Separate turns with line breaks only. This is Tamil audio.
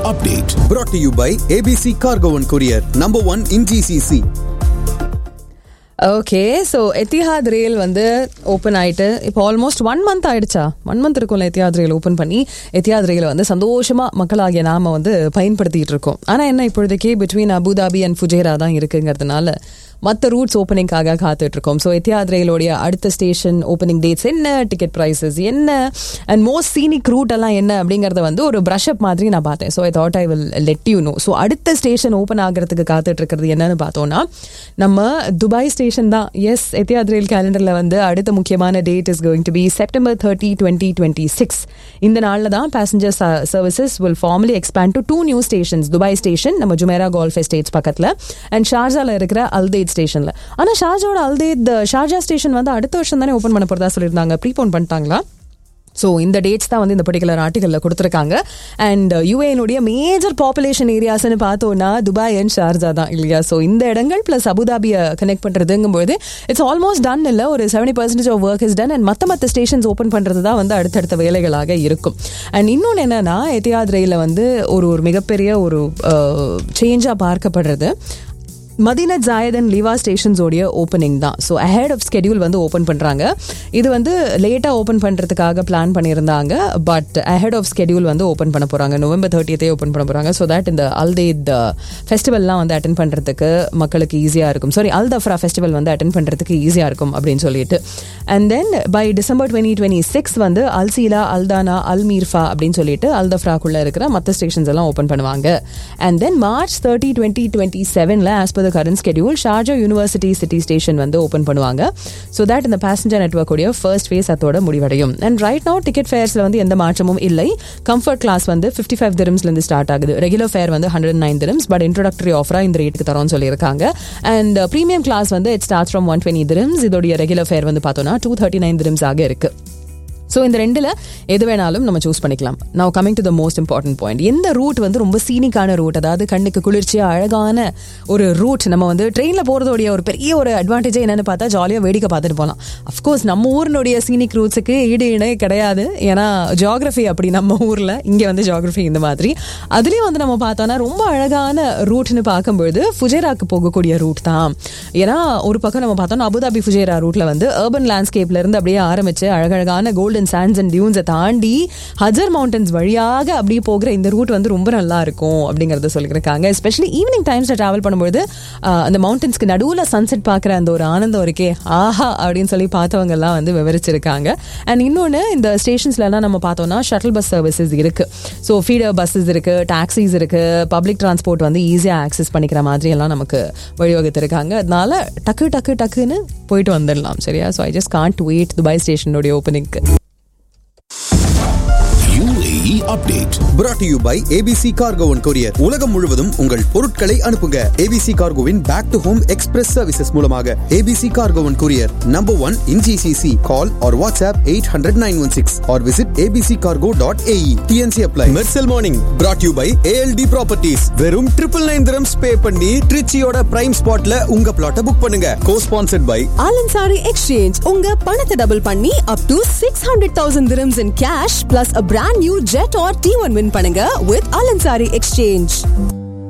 update. Brought to you by ABC Cargo and Courier, number one in GCC.
Okay so Etihad rail வந்து ஓப்பன் ஆயிட்டு இப்போ ஆல்மோஸ்ட் ஒன் மந்த் ஆயிடுச்சா ஒன் மந்த் இருக்கும்ல எத்திஹாத் ரயில் ஓப்பன் பண்ணி எத்திஹாத் ரயிலை வந்து சந்தோஷமா மக்களாகிய நாம வந்து பயன்படுத்திட்டு இருக்கோம் ஆனால் என்ன இப்பொழுதைக்கு பிட்வீன் அபுதாபி அண்ட் ஃபுஜேரா தான் இருக்குங்கிறதுனால மற்ற ரூட்ஸ் ஓப்பனிங்காக காத்துட்டு இருக்கோம் ஸோ எத்தியாத் ரயிலோடைய அடுத்த ஸ்டேஷன் ஓப்பனிங் டேட்ஸ் என்ன டிக்கெட் ப்ரைஸஸ் என்ன அண்ட் மோஸ்ட் சீனிக் ரூட் எல்லாம் என்ன அப்படிங்கறத வந்து ஒரு ப்ரஷ் அப் மாதிரி நான் பார்த்தேன் so I thought I will let you know so அடுத்த ஸ்டேஷன் ஓப்பன் ஆகிறதுக்கு காத்துட்டு இருக்கிறது என்னன்னு பார்த்தோம்னா நம்ம துபாய் ஸ்டேஷன் தான் எஸ் எத்தியாத் ரயில் கேலண்டர்ல வந்து அடுத்த முக்கியமான date is going to be September thirty twenty twenty six இந்த நாளில் தான் passenger services will formally expand to two new stations Dubai station நம்ம ஜுமேரா கோல்ஃப் எஸ்டேட்ஸ் பக்கத்தில் அண்ட் ஷார்ஜால இருக்கிற அல்தேட் ஸ்டேஷன்ல ஆனா ஷார்ஜாவோட அல்தேத் ஷார்ஜா ஸ்டேஷன் வந்து அடுத்த வருஷம் தானே ஓப்பன் பண்ண போறதா சொல்லியிருந்தாங்க ப்ரீபோன் பண்ணிட்டாங்களா ஸோ இந்த டேட்ஸ் தான் வந்து இந்த பர்டிகுலர் ஆர்டிகலில் கொடுத்துருக்காங்க அண்ட் யூஏனுடைய மேஜர் பாப்புலேஷன் ஏரியாஸ்னு பார்த்தோன்னா துபாய் அண்ட் ஷார்ஜா தான் இல்லையா ஸோ இந்த இடங்கள் ப்ளஸ் அபுதாபியை கனெக்ட் பண்ணுறதுங்கும்போது இட்ஸ் ஆல்மோஸ்ட் டன் இல்லை ஒரு seventy percentage of work is done and மற்ற மற்ற ஸ்டேஷன்ஸ் ஓப்பன் பண்ணுறது தான் வந்து அடுத்தடுத்த வேலைகளாக இருக்கும் அண்ட் இன்னொன்று என்னன்னா எத்தியாத் ரயிலில் வந்து ஒரு ஒரு மிகப்பெரிய ஒரு சேஞ்சாக பார்க்கப்படுறது மதினத் ஜாயத் அண்ட் லீவா ஸ்டேஷன்ஸோடைய ஓப்பனிங் தான் ஸோ அஹெட் ஆஃப் ஸ்கெடியூல் வந்து ஓப்பன் பண்ணுறாங்க இது வந்து லேட்டாக ஓப்பன் பண்ணுறதுக்காக பிளான் பண்ணியிருந்தாங்க பட் அஹெட் ஆஃப் ஸ்கெடியூல் வந்து ஓப்பன் பண்ண போகிறாங்க நவம்பர் தேர்ட்டியத்தே ஓப்பன் பண்ண போகிறாங்க ஸோ தட் இந்த அல்தேத் ஃபெஸ்டிவல்லாம் வந்து அட்டன் பண்ணுறதுக்கு மக்களுக்கு ஈஸியாக இருக்கும் சாரி அல் தஃப்ரா ஃபெஸ்டிவல் வந்து அட்டன் பண்ணுறதுக்கு ஈஸியாக இருக்கும் அப்படின்னு சொல்லிட்டு and then by December twenty twenty six வந்து அல்சீலா அல்தானா அல் மீர்ஃபா அப்படின்னு சொல்லிட்டு அல் தஃப்ராக்குள்ளே இருக்கிற மற்ற ஸ்டேஷன்ஸ் எல்லாம் ஓப்பன் பண்ணுவாங்க and then March thirty twenty twenty செவனில் as per the current schedule Sharjah university city station வந்து ஓப்பன் பண்ணுவாங்க ஸோ தட் இந்த பேசஞ்சர் நெட்ஒர்க் உடைய ஃபர்ஸ்ட் ஃபேஸ் அதோட முடிவடையும் அண்ட் ரைட் நவு டிக்கெட் ஃபேர்ஸில் வந்து எந்த மாற்றமும் இல்லை கம்ஃபர்ட் கிளாஸ் வந்து ஃபிஃப்டி ஃபைவ் திரம்ஸ்லேருந்து ஸ்டார்ட் ஆகுது ரெகுலர் ஃபேர் வந்து hundred nine dirhams but introductory ஆஃபராக இந்த ரேட்டுக்கு தரோம்னு சொல்லியிருக்காங்க அண்ட் ப்ரீமியம் கிளாஸ் வந்து it start from one twenty dirhams இதோடைய ரெகுலர் ஃபேர் வந்து பார்த்தோன்னா டூ தேர்ட்டி நைன் திரம்ஸ் ஆக இருக்கு ஸோ இந்த ரெண்டில் எது வேணாலும் நம்ம சூஸ் பண்ணிக்கலாம் நான் coming to the most important point எந்த ரூட் வந்து ரொம்ப சீனிக்கான ரூட் அதாவது கண்ணுக்கு குளிர்ச்சியாக அழகான ஒரு ரூட் நம்ம வந்து ட்ரெயினில் போகிறதோடைய ஒரு பெரிய ஒரு அட்வான்டேஜே என்னன்னு பார்த்தா ஜாலியாக வேடிக்கை பார்த்துட்டு போகலாம் அஃப்கோர்ஸ் நம்ம ஊரினுடைய சீனிக் ரூட்ஸுக்கு ஈடு இணை கிடையாது ஏன்னா ஜியாகிரஃபி அப்படி நம்ம ஊரில் இங்கே வந்து ஜியாகிரஃபி இந்த மாதிரி அதுலேயும் வந்து நம்ம பார்த்தோன்னா ரொம்ப அழகான ரூட்னு பார்க்கும்பொழுது ஃபுஜேராக்கு போகக்கூடிய ரூட் தான் ஏன்னா ஒரு பக்கம் நம்ம பார்த்தோம்னா அபுதாபி ஃபுஜேரா ரூட்டில் வந்து அர்பன் லேண்ட்ஸ்கேப்ல இருந்து அப்படியே ஆரம்பிச்சு அழகழகான கோல்டன் சாண்ட்ஸ் அண்ட் டியூன்ஸை தாண்டி ஹஜர் மவுண்டன்ஸ் வழியாக அப்படியே போகிற இந்த ரூட் வந்து ரொம்ப நல்லா இருக்கும் அப்படிங்கறத சொல்லியிருக்காங்க எஸ்பெஷலி ஈவினிங் டைம்ஸ்ல டிராவல் பண்ணும்போது ஆஹ், அந்த மவுண்டன்ஸ்க்கு நடுவில் சன்செட் பார்க்குற அந்த ஒரு ஆனந்தம் இருக்கே ஆஹா அப்படின்னு சொல்லி பார்த்தவங்க எல்லாம் வந்து விவரிச்சிருக்காங்க அண்ட் இன்னொன்று இந்த ஸ்டேஷன்ஸ்லாம் நம்ம பார்த்தோம்னா ஷட்டில் பஸ் சர்வீசஸ் இருக்கு ஸோ ஃபீடர் பஸ்ஸஸ் இருக்கு டாக்ஸிஸ் இருக்கு பப்ளிக் டிரான்ஸ்போர்ட் வந்து ஈஸியாக ஆக்சஸ் பண்ணிக்கிற மாதிரி எல்லாம் நமக்கு வழிவகுத்திருக்காங்க அதனால டக்கு டக்கு டக்குன்னு போயிட்டு வந்துடலாம் சரியா so I just can't wait Dubai ஸ்டேஷனுடைய ஓப்பனிங்க்கு
UAE update. Brought to you by ABC Cargo and Courier. உலகம் முழுவதும் உங்கள் பொருட்களை அனுப்புங்க ABC Cargoவின் back to home express services மூலமாக ABC Cargo and Courier, number one in GCC. Call or WhatsApp 800-916 or visit abccargo.ae. TNC apply. Mercel Morning. Brought to you by ALD Properties. வெறும் ட்ரிபிள் நைன் திரம்ஸ் பே பண்ணி ட்ரிச்சியோட பிரைம் ஸ்பாட்ல உங்க பிளாட்டை புக் பண்ணுங்க co sponsored by
Al Ansari exchange உங்க பணத்தை டபுள் பண்ணி up to six hundred thousand dirhams in cash plus a brand new Jetour T one win பண்ணுங்க வித் ஆலன்சாரி எக்ஸ்சேஞ்ச்